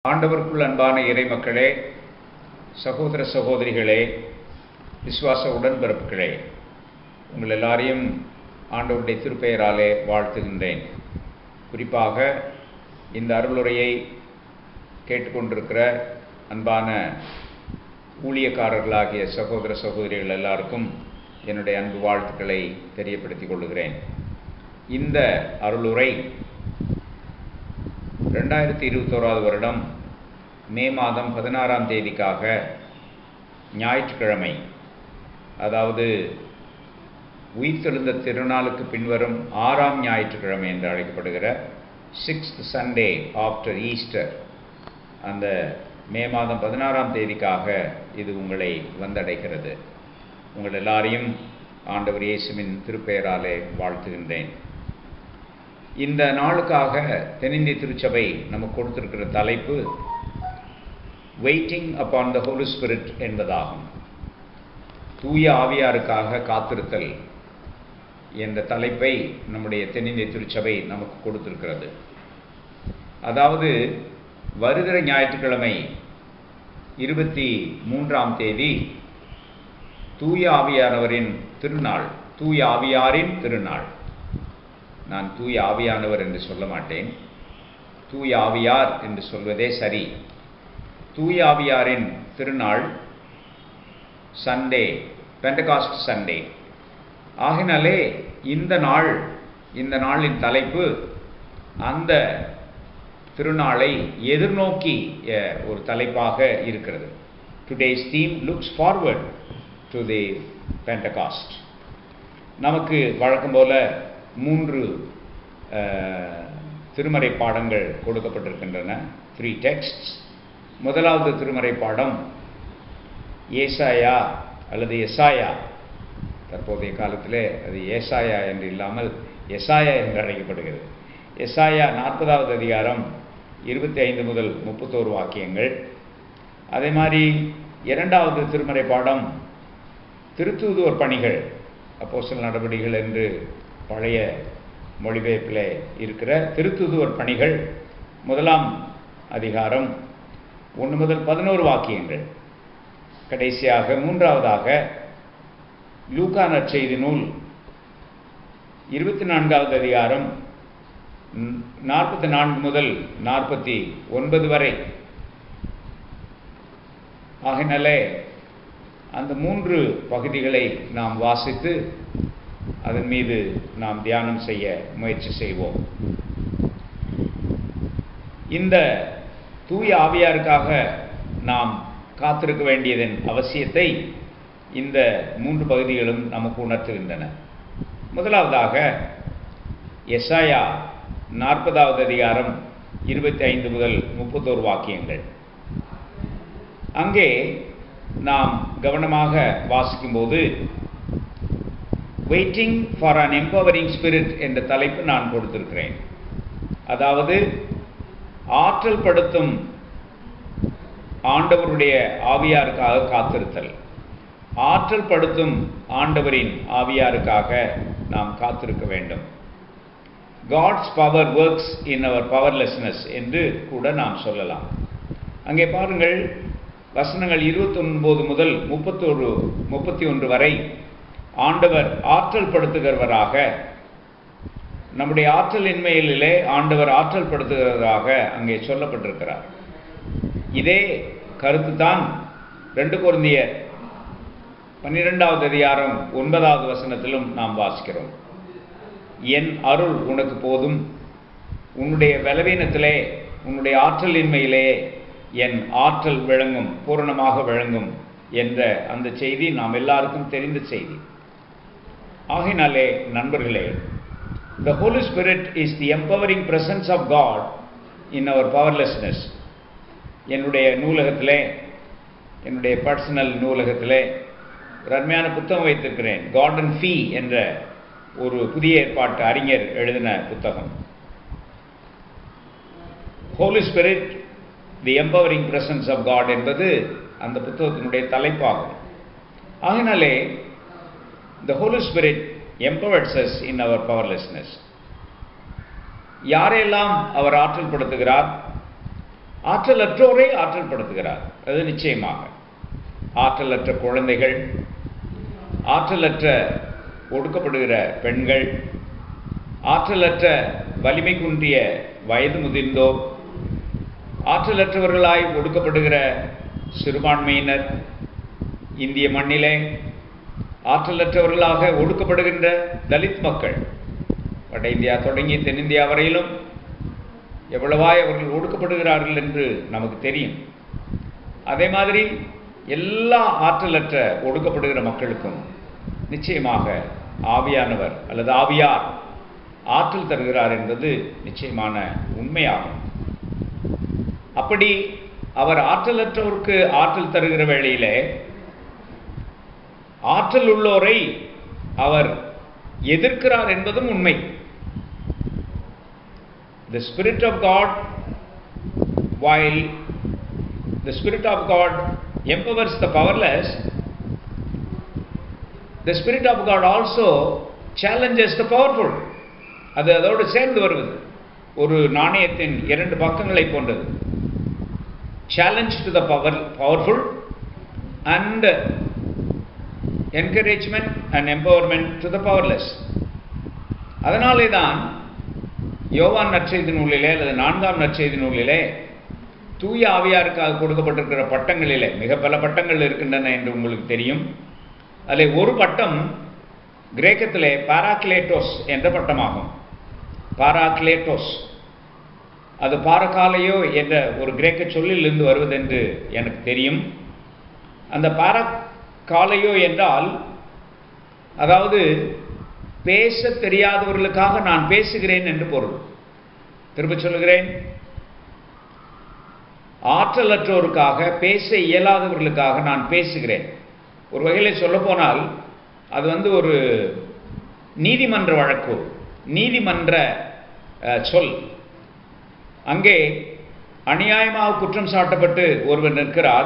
ஆண்டவருக்குள் அன்பான இறைமக்களே சகோதர சகோதரிகளே விசுவாச உடன்பிறப்புகளே உங்கள் எல்லாரையும் ஆண்டவருடைய திருப்பெயராலே வாழ்த்துகின்றேன் குறிப்பாக இந்த அருளுரையை கேட்டுக்கொண்டிருக்கிற அன்பான ஊழியக்காரர்களாகிய சகோதர சகோதரிகள் எல்லாருக்கும் என்னுடைய அன்பு வாழ்த்துக்களை தெரியப்படுத்திக் கொள்கிறேன் இந்த அருளுரை ரெண்டாயிரத்தி இருபத்தோராவது வருடம் மே மாதம் பதினாறாம் தேதிக்காக ஞாயிற்றுக்கிழமை அதாவது உயிர்த்தெழுந்த திருநாளுக்கு பின்வரும் ஆறாம் ஞாயிற்றுக்கிழமை என்று அழைக்கப்படுகிற சிக்ஸ்த் சண்டே ஆஃப்டர் ஈஸ்டர் அந்த மே மாதம் பதினாறாம் தேதிக்காக இது உங்களை வந்தடைகிறது உங்கள் எல்லாரையும் ஆண்டவர் இயேசுவின் திருப்பெயராலே வாழ்த்துகின்றேன் இந்த நாளுக்காக தென்னிந்திய திருச்சபை நமக்கு கொடுத்திருக்கிற தலைப்பு waiting upon the holy spirit என்பதாகும் தூய ஆவியாருக்காக காத்திருத்தல் என்ற தலைப்பை நம்முடைய தென்னிந்திய திருச்சபை நமக்கு கொடுத்திருக்கிறது அதாவது வருகிற ஞாயிற்றுக்கிழமை இருபத்தி மூன்றாம் தேதி தூய ஆவியானவரின் திருநாள் தூய ஆவியாரின் திருநாள் நான் தூய ஆவியானவர் என்று சொல்ல மாட்டேன் தூய ஆவியார் என்று சொல்வதே சரி தூய ஆவியாரின் திருநாள் சண்டே பெண்டகாஸ்ட் சண்டே ஆகினாலே இந்த நாள் இந்த நாளின் தலைப்பு அந்த திருநாளை எதிர்நோக்கி ஒரு தலைப்பாக இருக்கிறது today's theme looks forward to the Pentecost நமக்கு வழக்கம் போல மூன்று திருமறை பாடங்கள் கொடுக்கப்பட்டிருக்கின்றன த்ரீ டெக்ஸ்ட் முதலாவது திருமறை பாடம் ஏசாயா அல்லது எசாயா தற்போதைய காலத்திலே அது ஏசாயா என்று இல்லாமல் எசாயா என்று அழைக்கப்படுகிறது எசாயா நாற்பதாவது அதிகாரம் இருபத்தி ஐந்து முதல் முப்பத்தோரு வாக்கியங்கள் அதே மாதிரி இரண்டாவது திருமறை பாடம் திருத்தூதுவர் பணிகள் அப்போ சில நடவடிக்கைகள் என்று பழைய மொழிபெயர்ப்பில் இருக்கிற திருத்துதுவர் பணிகள் முதலாம் அதிகாரம் ஒன்று முதல் பதினோரு வாக்கியங்கள் கடைசியாக மூன்றாவதாக லூகா நற்செய்தி நூல் இருபத்தி நான்காவது அதிகாரம் நாற்பத்தி நான்கு முதல் நாற்பத்தி ஒன்பது வரை ஆகினாலே அந்த மூன்று பகுதிகளை நாம் வாசித்து அதன் மீது நாம் தியானம் செய்ய முயற்சி செய்வோம் இந்த தூய ஆவியாருக்காக நாம் காத்திருக்க வேண்டியதன் அவசியத்தை இந்த மூன்று பகுதிகளும் நமக்கு உணர்த்துகின்றன முதலாவதாக எஸ்ஐயா நாற்பதாவது அதிகாரம் இருபத்தி ஐந்து முதல் முப்பத்தோரு வாக்கியங்கள் அங்கே நாம் கவனமாக வாசிக்கும்போது waiting for an empowering spirit என்ற தலைப்பு நான் கொடுத்திருக்கிறேன் அதாவது ஆற்றல் படுத்தும் ஆண்டவருடைய ஆவியாருக்காக காத்திருத்தல் ஆற்றல் படுத்தும் ஆண்டவரின் ஆவியாருக்காக நாம் காத்திருக்க வேண்டும் God's power works in our powerlessness என்று கூட நாம் சொல்லலாம் அங்கே பாருங்கள் வசனங்கள் இருபத்தொன்பது முதல் முப்பத்தோரு முப்பத்தி ஒன்று வரை ஆண்டவர் ஆற்றல் படுத்துகிறவராக நம்முடைய ஆற்றல் இன்மையிலே ஆண்டவர் ஆற்றல் படுத்துகிறவராக அங்கே சொல்லப்பட்டிருக்கிறார் இதே கருத்து தான் ரெண்டு குருந்திய பன்னிரெண்டாவது அதிகாரம் ஒன்பதாவது வசனத்திலும் நாம் வாசிக்கிறோம் என் அருள் உனக்கு போதும் உன்னுடைய பலவீனத்திலே உன்னுடைய ஆற்றலின்மையிலே என் ஆற்றல் விளங்கும் பூரணமாக விளங்கும் என்ற அந்த செய்தி நாம் எல்லாருக்கும் தெரிந்த செய்தி ஆகினாலே நண்பர்களே the holy spirit is the empowering presence of God in our powerlessness என்னுடைய நூலகத்திலே என்னுடைய பர்சனல் நூலகத்திலே ஒரு அருமையான புத்தகம் வைத்திருக்கிறேன் கார்டன் ஃபீ என்ற ஒரு புதிய ஏற்பாட்டு அறிஞர் எழுதின புத்தகம் holy spirit the empowering presence of God என்பது அந்த புத்தகத்தினுடைய தலைப்பாகும் ஆகினாலே the holy spirit empowers us in our powerlessness யாரையெல்லாம் அவர் ஆற்றல் படுத்துகிறார் ஆற்றலற்றோரை ஆற்றல் படுத்துகிறார் அது நிச்சயமாக ஆற்றலற்ற குழந்தைகள் ஆற்றலற்ற ஒடுக்கப்படுகிற பெண்கள் ஆற்றலற்ற வலிமை குன்றிய வயது முதிர்ந்தோர் ஆற்றலற்றவர்களாய் ஒடுக்கப்படுகிற சிறுபான்மையினர் இந்திய மண்ணிலே ஆற்றலற்றவர்களாக ஒடுக்கப்படுகின்ற தலித் மக்கள் வட இந்தியா தொடங்கி தென்னிந்தியா வரையிலும் எவ்வளவாய் அவர்கள் ஒடுக்கப்படுகிறார்கள் என்று நமக்கு தெரியும் அதே மாதிரி எல்லா ஆற்றலற்ற ஒடுக்கப்படுகிற மக்களுக்கும் நிச்சயமாக ஆவியானவர் அல்லது ஆவியார் ஆற்றல் தருகிறார் என்பது நிச்சயமான உண்மையாகும் அப்படி அவர் ஆற்றலற்றோருக்கு ஆற்றல் தருகிற வேளையிலே ஆற்றல் உள்ளோரை அவர் எதிர்க்கிறார் என்பதும் உண்மை the spirit of god while the spirit of god empowers the powerless the spirit of god also challenges the powerful அது அதோடு சேர்ந்து வருவது ஒரு நாணயத்தின் இரண்டு பக்கங்களை போன்றது challenge to the power powerful and encouragement and empowerment to the powerless அதனாலே தான் யோவான் நற்செய்தி நூலிலே அல்லது நான்காம் நற்செய்தி நூலிலே தூய ஆவியாருக்காக கொடுக்கப்பட்டிருக்கிற பட்டங்களிலே மிக பல பட்டங்கள் இருக்கின்றன என்று உங்களுக்கு தெரியும் அதில் ஒரு பட்டம் கிரேக்கத்திலே பாராக்லேட்டோஸ் என்ற பட்டமாகும் பாராக்லேட்டோஸ் அது பாரகாலையோ என்ற ஒரு கிரேக்க சொல்லிலிருந்து வருவதென்று எனக்கு தெரியும் அந்த பாரகாலையோ என்றால் அதாவது பேச தெரியாதவர்களுக்காக நான் பேசுகிறேன் என்று பொருள் திரும்ப சொல்லுகிறேன் ஆற்றலற்றோருக்காக பேச இயலாதவர்களுக்காக நான் பேசுகிறேன் ஒரு வகையில் சொல்லப்போனால் அது வந்து ஒரு நீதிமன்ற வழக்கு நீதிமன்ற சொல் அங்கே அநியாயமாக குற்றம் சாட்டப்பட்டு ஒருவர் நிற்கிறார்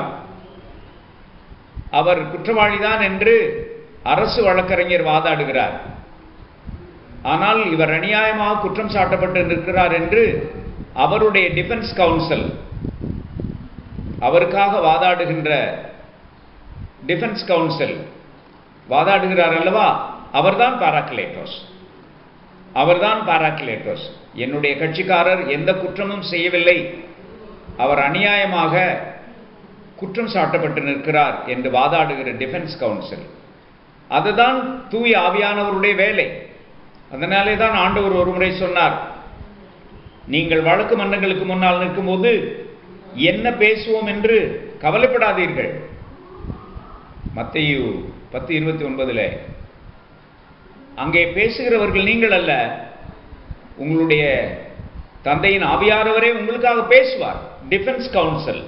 அவர் குற்றவாளிதான் என்று அரசு வழக்கறிஞர் வாதாடுகிறார் ஆனால் இவர் அநியாயமாக குற்றம் சாட்டப்பட்டு நிற்கிறார் என்று அவருடைய டிஃபென்ஸ் கவுன்சில் அவருக்காக வாதாடுகின்ற டிஃபென்ஸ் கவுன்சில் வாதாடுகிறார் அல்லவா அவர்தான் பாராக்லேட்டோஸ் அவர்தான் பாராக்லேட்டோஸ் என்னுடைய கட்சிக்காரர் எந்த குற்றமும் செய்யவில்லை அவர் அநியாயமாக குற்றம் சாட்டப்பட்டு நிற்கிறார் என்று வாதாடுகிற டிஃபென்ஸ் கவுன்சில் அதுதான் தூய ஆவியானவருடைய வேலை அதனாலே தான் ஆண்டவர் ஒரு முறை சொன்னார் நீங்கள் வழக்கு மன்றங்களுக்கு முன்னால் நிற்கும்போது என்ன பேசுவோம் என்று கவலைப்படாதீர்கள் மத்தையு பத்து இருபத்தி ஒன்பதுல அங்கே பேசுகிறவர்கள் நீங்கள் அல்ல உங்களுடைய தந்தையின் ஆவியானவரே உங்களுக்காக பேசுவார் டிஃபென்ஸ் கவுன்சில்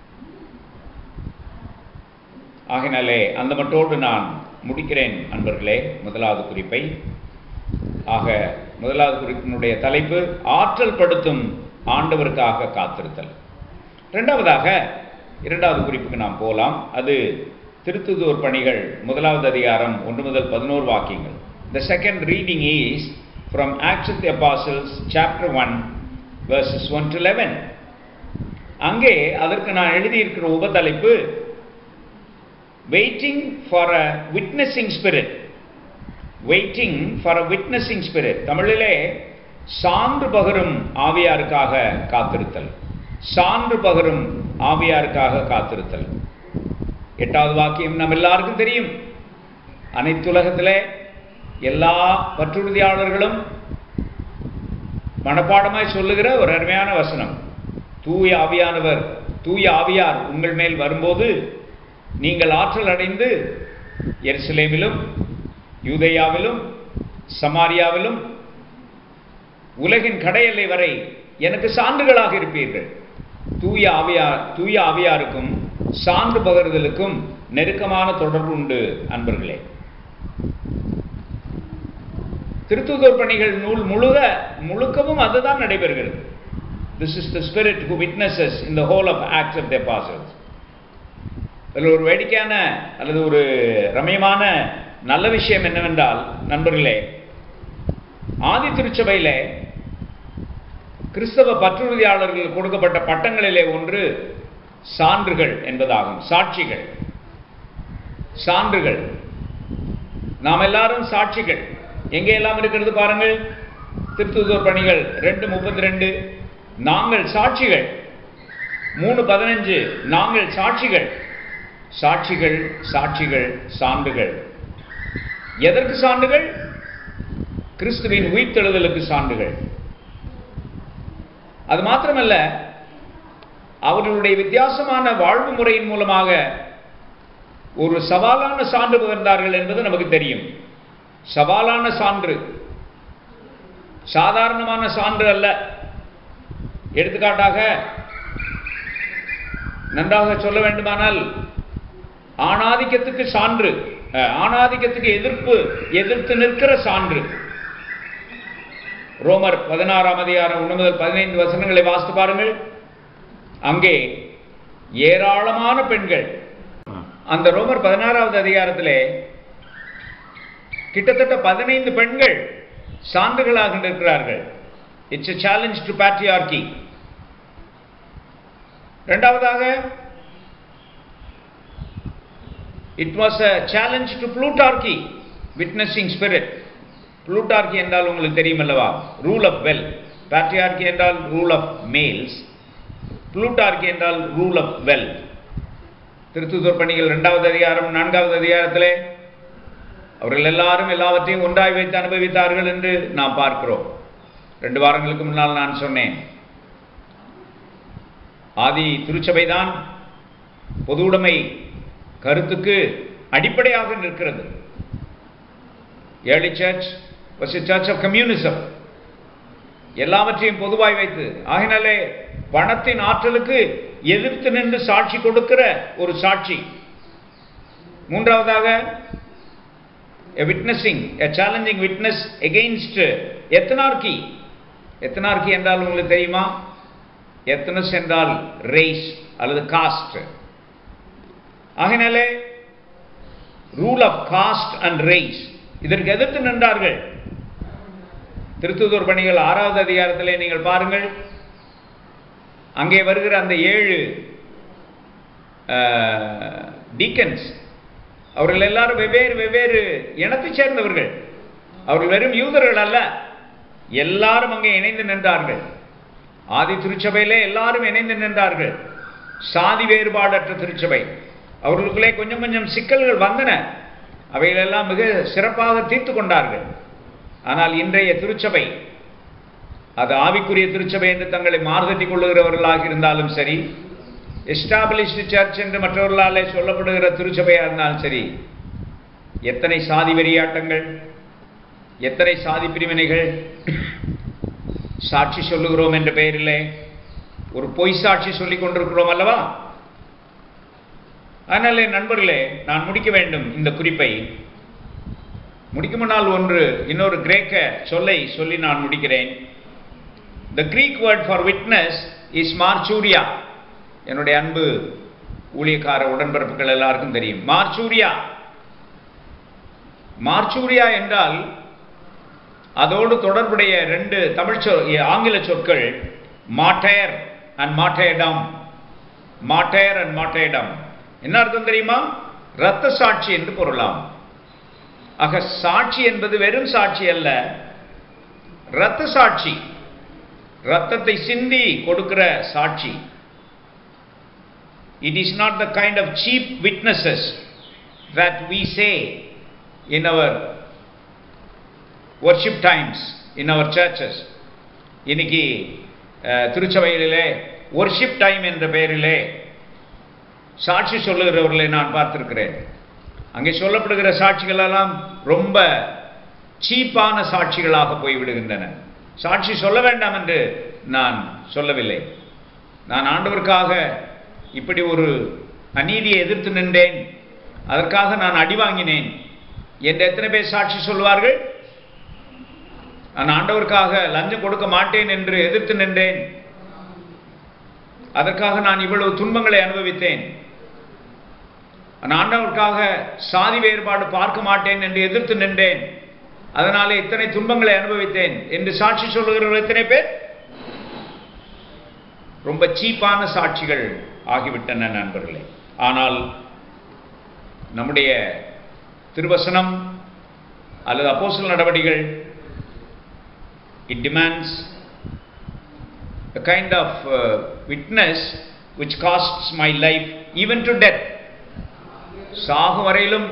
ஆகினாலே அந்த மட்டோடு நான் முடிக்கிறேன் அன்பர்களே முதலாவது குறிப்பை ஆக முதலாவது குறிப்பினுடைய தலைப்பு ஆற்றல் படுத்தும் ஆண்டவருக்காக காத்திருத்தல் இரண்டாவதாக இரண்டாவது குறிப்புக்கு நாம் போகலாம் அது திருத்துதூர் பணிகள் முதலாவது அதிகாரம் ஒன்று முதல் பதினோரு வாக்கியங்கள் the second reading is from Acts of the Apostles chapter one verses one to eleven அங்கே அதற்கு நான் எழுதியிருக்கிற உபதலைப்பு waiting for a witnessing spirit waiting for a witnessing spirit தமிழிலே சான்று பகரும் ஆவியாருக்காக காத்திருத்தல் சான்று பகரும் ஆவியாருக்காக காத்திருத்தல் எட்டாவது வாக்கியம் நம்ம எல்லாருக்கும் தெரியும் அனைத்துலகத்திலே எல்லா பற்றுறுதியாளர்களும் மனப்பாடமாய் சொல்லுகிற ஒரு அருமையான வசனம் தூய ஆவியானவர் தூய ஆவியார் உங்கள் மேல் வரும்போது நீங்கள் ஆற்றல் அடைந்து எருசலேமிலும் யூதேயாவிலும் சமாரியாவிலும் உலகின் கடையெல்லை வரை எனக்கு சான்றுகளாக இருப்பீர்கள் தூய ஆவியார் தூய ஆவியாருக்கும் சான்று பகர்தலுக்கும் நெருக்கமான தொடர்பு உண்டு அன்பர்களே திருத்துதோர் பணிகள் நூல் முழுக முழுக்கவும் அதுதான் நடைபெறுகிறது this is the spirit who witnesses in the whole of Acts of the Apostles அதில் ஒரு வேடிக்கையான அல்லது ஒரு ரம்யமான நல்ல விஷயம் என்னவென்றால் நண்பர்களே ஆதி திருச்சபையில் கிறிஸ்தவ பற்றுறுதியாளர்களுக்கு கொடுக்கப்பட்ட பட்டங்களிலே ஒன்று சான்றுகள் என்பதாகும் சாட்சிகள் சான்றுகள் நாம் எல்லாரும் சாட்சிகள் எங்கே எல்லாம் இருக்கிறது பாருங்கள் திருத்துதூர் பணிகள் ரெண்டு முப்பத்தி ரெண்டு நாங்கள் சாட்சிகள் மூணு பதினஞ்சு நாங்கள் சாட்சிகள் சாட்சிகள் சாட்சிகள் சான்றுகள் எதற்கு சான்றுகள் கிறிஸ்துவின் உயிர்த்தெழுதலுக்கு சான்றுகள் அது மாத்திரமல்ல அவர்களுடைய வித்தியாசமான வாழ்வு முறையின் மூலமாக ஒரு சவாலான சான்று பகிர்ந்தார்கள் என்பது நமக்கு தெரியும் சவாலான சான்று சாதாரணமான சான்று அல்ல எடுத்துக்காட்டாக நன்றாக சொல்ல வேண்டுமானால் ஆணாதிக்கத்துக்கு சான்று அஹ், ஆணாதிக்கத்துக்கு எதிர்ப்பு எதிர்த்து நிற்கிற சான்று ரோமர் பதினாறாம் அதிகாரம் ஒன்று முதல் பதினைந்து வசனங்களை வாசித்து பாருங்கள் அங்கே ஏராளமான பெண்கள் அந்த ரோமர் பதினாறாவது அதிகாரத்திலே கிட்டத்தட்ட பதினைந்து பெண்கள் சான்றுகளாக இருக்கிறார்கள் it's a challenge to patriarchy இரண்டாவதாக it was a challenge to plutarchy witnessing spirit plutarchy என்றால் உங்களுக்கு தெரியும் அல்லவா ரூல் ஆஃப் வெல் patriarchy என்றால் ரூல் ஆஃப் மேல்ஸ் plutarchy என்றால் ரூல் ஆஃப் வெல் திருத்துதூர் பணிகள் இரண்டாவது அதிகாரம் நான்காவது அதிகாரத்திலே அவர்கள் எல்லாரும் எல்லாவற்றையும் ஒன்றாய் வைத்து அனுபவித்தார்கள் என்று நாம் பார்க்கிறோம் ரெண்டு வாரங்களுக்கு முன்னால் நான் சொன்னேன் ஆதி திருச்சபைதான் பொது உடைமை கருத்துக்கு அடிப்படையாக நிற்கிறது early church was a church of communism எல்லாவற்றையும் பொதுவாய் வைத்து ஆகினாலே பணத்தின் ஆற்றலுக்கு எதிர்த்து நின்று சாட்சி கொடுக்கிற ஒரு சாட்சி மூன்றாவதாக a witnessing a challenging witness against எத்தனார்கி எத்தனார்கி என்றால் உங்களுக்கு தெரியுமா எத்தனஸ் என்றால் ரேஸ் அல்லது காஸ்ட் ஆகினாலே rule of caste and race இதற்கு எதிர்த்து நின்றார்கள் திருத்துதூர் பணிகள் ஆறாவது அதிகாரத்திலே நீங்கள் பாருங்கள் அங்கே வருகிற அந்த ஏழு டீக்கன்ஸ் அவர்கள் எல்லாரும் வெவ்வேறு வெவ்வேறு இனத்தைச் சேர்ந்தவர்கள் அவர்கள் வெறும் யூதர்கள் அல்ல எல்லாரும் அங்கே இணைந்து நின்றார்கள் ஆதி திருச்சபையிலே எல்லாரும் இணைந்து நின்றார்கள் சாதி வேறுபாடற்ற திருச்சபை அவர்களுக்குள்ளே கொஞ்சம் கொஞ்சம் சிக்கல்கள் வந்தன அவைகளெல்லாம் மிக சிறப்பாக தீர்த்து கொண்டார்கள் ஆனால் இன்றைய திருச்சபை அது ஆவிக்குரிய திருச்சபை என்று தங்களை மாறுதட்டிக் கொள்ளுகிறவர்களாக இருந்தாலும் சரி எஸ்டாப்ளிஷ்டு சர்ச் என்று மற்றவர்களாலே சொல்லப்படுகிற திருச்சபையாக இருந்தாலும் சரி எத்தனை சாதி வெறியாட்டங்கள் எத்தனை சாதி பிரிவினைகள் சாட்சி சொல்லுகிறோம் என்ற பெயரிலே ஒரு பொய் சாட்சி சொல்லிக் கொண்டிருக்கிறோம் அல்லவா அதனாலே நண்பர்களே நான் முடிக்க வேண்டும் இந்த குறிப்பை முடிக்கும் முன்னால் ஒன்று இன்னொரு கிரேக்க சொல்லை சொல்லி நான் முடிக்கிறேன் the Greek word for witness is martyria என்னுடைய அன்பு ஊழியக்கார உடன்பிறப்புகள் எல்லாருக்கும் தெரியும் மார்ச்சூரியா மார்ச்சூரியா என்றால் அதோடு தொடர்புடைய ரெண்டு தமிழ் சொ ஆங்கில சொற்கள் மாட்டேர் அண்ட் மாட்டேடம் மாட்டேர் அண்ட் மாட்டேடம் என்ன அர்த்தம் தெரியுமா இரத்த சாட்சி என்று பொருளாம் ஆக சாட்சி என்பது வெறும் சாட்சி அல்ல இரத்த சாட்சி ரத்தத்தை சிந்தி கொடுக்கிற சாட்சி it is not the kind of cheap witnesses that we say in our worship times in our churches இன்னைக்கு அஹ், திருச்சபைகளிலே ஒர்ஷிப் டைம் என்ற பெயரிலே சாட்சி சொல்லுகிறவர்களை நான் பார்த்திருக்கிறேன் அங்கே சொல்லப்படுகிற சாட்சிகள் எல்லாம் ரொம்ப சீப்பான சாட்சிகளாக போய்விடுகின்றன சாட்சி சொல்ல வேண்டாம் என்று நான் சொல்லவில்லை நான் ஆண்டவருக்காக இப்படி ஒரு அநீதியை எதிர்த்து நின்றேன் அதற்காக நான் அடி வாங்கினேன் என்று எத்தனை பேர் சாட்சி சொல்வார்கள் நான் ஆண்டவருக்காக லஞ்சம் கொடுக்க மாட்டேன் என்று எதிர்த்து நின்றேன் அதற்காக நான் இவ்வளவு துன்பங்களை அனுபவித்தேன் நான் ஆண்டவருக்காக சாதி வேறுபாடு பார்க்க மாட்டேன் என்று எதிர்த்து நின்றேன் அதனாலே இத்தனை துன்பங்களை அனுபவித்தேன் என்று சாட்சி சொல்லுகிறவர்கள் எத்தனை பேர் ரொம்ப சீப்பான சாட்சிகள் ஆகிவிட்டன நண்பர்களே ஆனால் நம்முடைய திருவசனம் அல்லது அப்போஸ்தல நடவடிக்கைகள் it demands a kind of uh, witness which costs my life even to death சாகும் வரையிலும்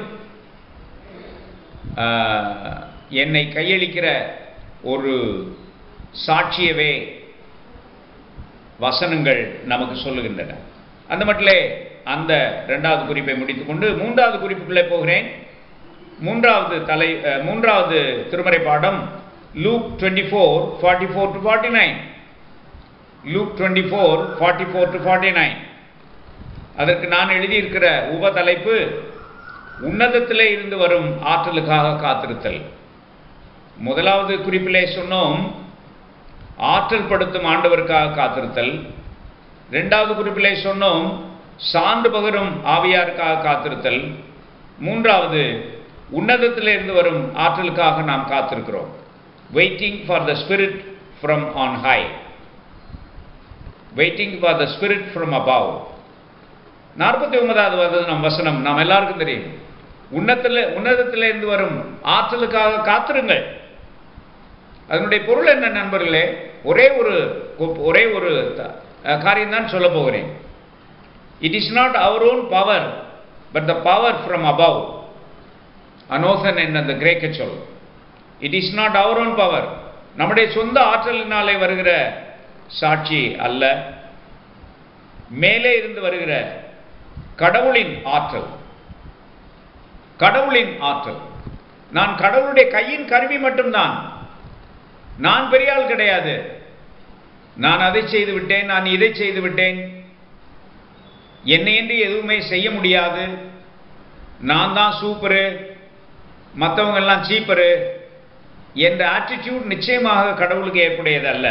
ஆஹ், என்னை கையளிக்கிற ஒரு சாட்சியவே வசனங்கள் நமக்கு சொல்லுகின்றன அந்த மட்டிலே அந்த இரண்டாவது குறிப்பை முடித்துக்கொண்டு மூன்றாவது குறிப்புக்குள்ளே போகிறேன் மூன்றாவது தலை அஹ், மூன்றாவது திருமறை பாடம் Luke twenty four forty four to forty nine Luke twenty four forty four to forty nine அதற்கு நான் எழுதியிருக்கிற உப தலைப்பு உன்னதத்திலே இருந்து வரும் ஆற்றலுக்காக காத்திருத்தல் முதலாவது குறிப்பிலே சொன்னோம் ஆற்றல் படுத்தும் ஆண்டவருக்காக காத்திருத்தல் இரண்டாவது குறிப்பிலே சொன்னோம் சான்று பகரும் ஆவியாருக்காக காத்திருத்தல் மூன்றாவது உன்னதத்திலே இருந்து வரும் ஆற்றலுக்காக நாம் காத்திருக்கிறோம் waiting for the spirit from on high waiting for the spirit from above நாற்பத்தி ஒன்பதாவது வசனம் வசனம் நாம் எல்லாருக்கும் தெரியும் உன்னத்தில் உன்னதத்திலிருந்து வரும் ஆற்றலுக்காக காத்திருங்கள் அதனுடைய பொருள் என்ன நண்பர்களே ஒரே ஒரு ஒரே ஒரு காரியம் தான் சொல்ல போகிறேன் it is not our own power but the power from above அனோசன் என்ன அந்த கிரேக்க சொல் it is not our own power நம்முடைய சொந்த ஆற்றலினாலே வருகிற சாட்சி அல்ல மேலே இருந்து வருகிற கடவுளின் ஆற்றல் கடவுளின் ஆற்றல் நான் கடவுளுடைய கையின் கருவி மட்டும்தான் நான் பெரிய ஆள் கிடையாது நான் அதை செய்து விட்டேன் நான் இதை செய்து விட்டேன் என்னை என்று எதுவுமே செய்ய முடியாது நான் தான் சூப்பரு மற்றவங்க எல்லாம் சீப்பரு என்ற ஆட்டிடியூட் நிச்சயமாக கடவுளுக்கு ஏற்புடையது அல்ல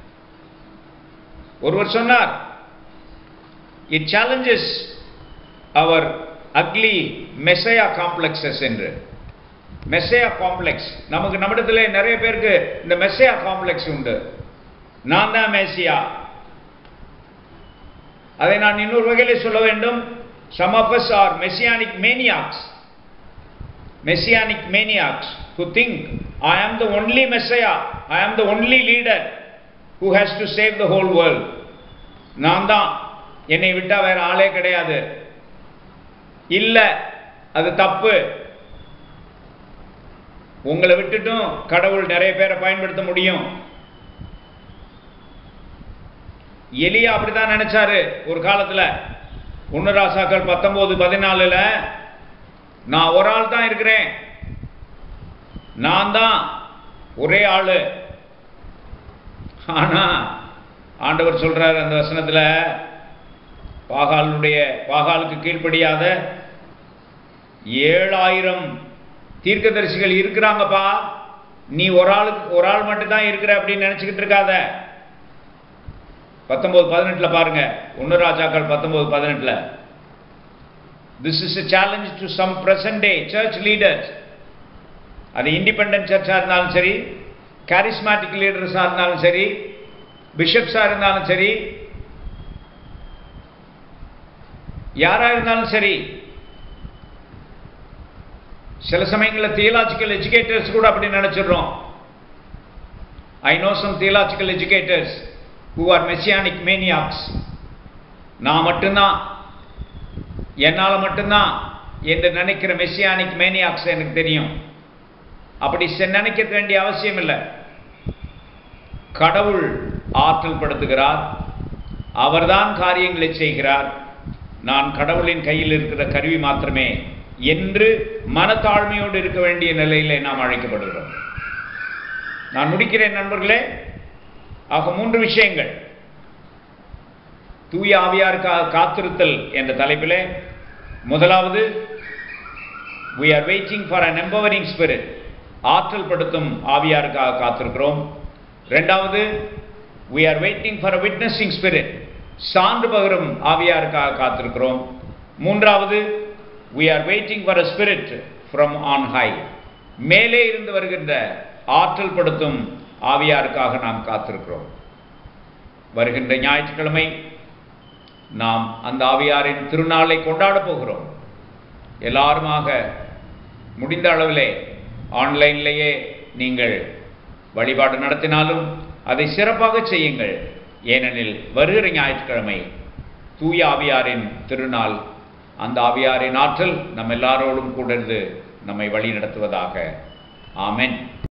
ஒருவர் சொன்னார் it challenges our ugly messiah complexes என்று மெசையா காம்ப்ளெக்ஸ் நமக்கு நம்மிடத்துல நிறைய பேருக்கு இந்த மெசையா காம்ப்ளெக்ஸ் உண்டு நான் தான் மேசியா அதை நான் இன்னொரு வகையில் சொல்ல வேண்டும் some of us are messianic maniacs messianic maniacs who think I am the only Messiah, I am the only leader who has to save the whole world. நான் தான் என்னை விட்டா வேற ஆளே கிடையாது இல்ல அது தப்பு உங்களை விட்டுட்டும் கடவுள் நிறைய பேரை பயன்படுத்த முடியும் எலியா அப்படிதான் நினைச்சாரு ஒரு காலத்துல ஒன்னு ராசாக்கள் பத்தொன்பது பதினாலுல நான் ஒரு ஆள் தான் இருக்கிறேன் நான் தான் ஒரே ஆளு ஆனா ஆண்டவர் சொல்றாரு அந்த வசனத்துல பாகாலுடைய பாகாலுக்கு கீழ்ப்படியாத ஏழாயிரம் தீர்க்கதரிசிகள் இருக்கிறாங்கப்பா நீ ஒரு ஆளுக்கு ஒரு ஆள் மட்டும் தான் இருக்கிற அப்படின்னு நினைச்சுக்கிட்டு இருக்காத பத்தொன்பது பதினெட்டுல பாருங்க ஒன்னு ராஜாக்கள் பத்தொன்பது பதினெட்டுல this is a challenge to some present day church leaders அது இண்டிபெண்டன்ட் சர்ச்சாக இருந்தாலும் சரி கேரிஸ்மேட்டிக் லீடர்ஸாக இருந்தாலும் சரி பிஷப்ஸாக இருந்தாலும் சரி யாராக இருந்தாலும் சரி சில சமயங்களில் தியலாஜிக்கல் எஜுகேட்டர்ஸ் கூட அப்படி நினைச்சிடுறோம் I know some theological educators who are messianic maniacs நான் மட்டும்தான் என்னால் மட்டும்தான் என்று நினைக்கிற மெசியானிக் மேனியாக்ஸ் எனக்கு தெரியும் அப்படி செ- நினைக்க வேண்டிய அவசியம் இல்லை கடவுள் ஆற்றல் படுத்துகிறார் அவர்தான் காரியங்களை செய்கிறார் நான் கடவுளின் கையில் இருக்கிற கருவி மாத்திரமே என்று மனத்தாழ்மையோடு இருக்க வேண்டிய நிலையிலே நாம் அழைக்கப்படுகிறோம் நான் முடிக்கிறேன் நண்பர்களே ஆக மூன்று விஷயங்கள் தூய ஆவியாருக்காக காத்திருத்தல் என்ற தலைப்பிலே முதலாவது we are waiting for an empowering spirit ஆற்றல் படுத்தும் ஆவியாருக்காக காத்திருக்கிறோம் இரண்டாவது we are waiting for a witnessing spirit சான்று பகரும் ஆவியாருக்காக காத்திருக்கிறோம் மூன்றாவது we are waiting for a spirit from on high மேலே இருந்து வருகின்ற ஆற்றல் படுத்தும் ஆவியாருக்காக நாம் காத்திருக்கிறோம் வருகின்ற ஞாயிற்றுக்கிழமை நாம் அந்த ஆவியாரின் திருநாளை கொண்டாடப் போகிறோம் எல்லாருமாக முடிந்த அளவிலே ஆன்லைன்லேயே நீங்கள் வழிபாடு நடத்தினாலும் அதை சிறப்பாக செய்யுங்கள் ஏனெனில் வருகிற ஞாயிற்றுக்கிழமை தூய ஆவியாரின் திருநாள் அந்த ஆவியாரின் ஆற்றல் நம் எல்லாரோடும் கூட இருந்து நம்மை வழி நடத்துவதாக ஆமென்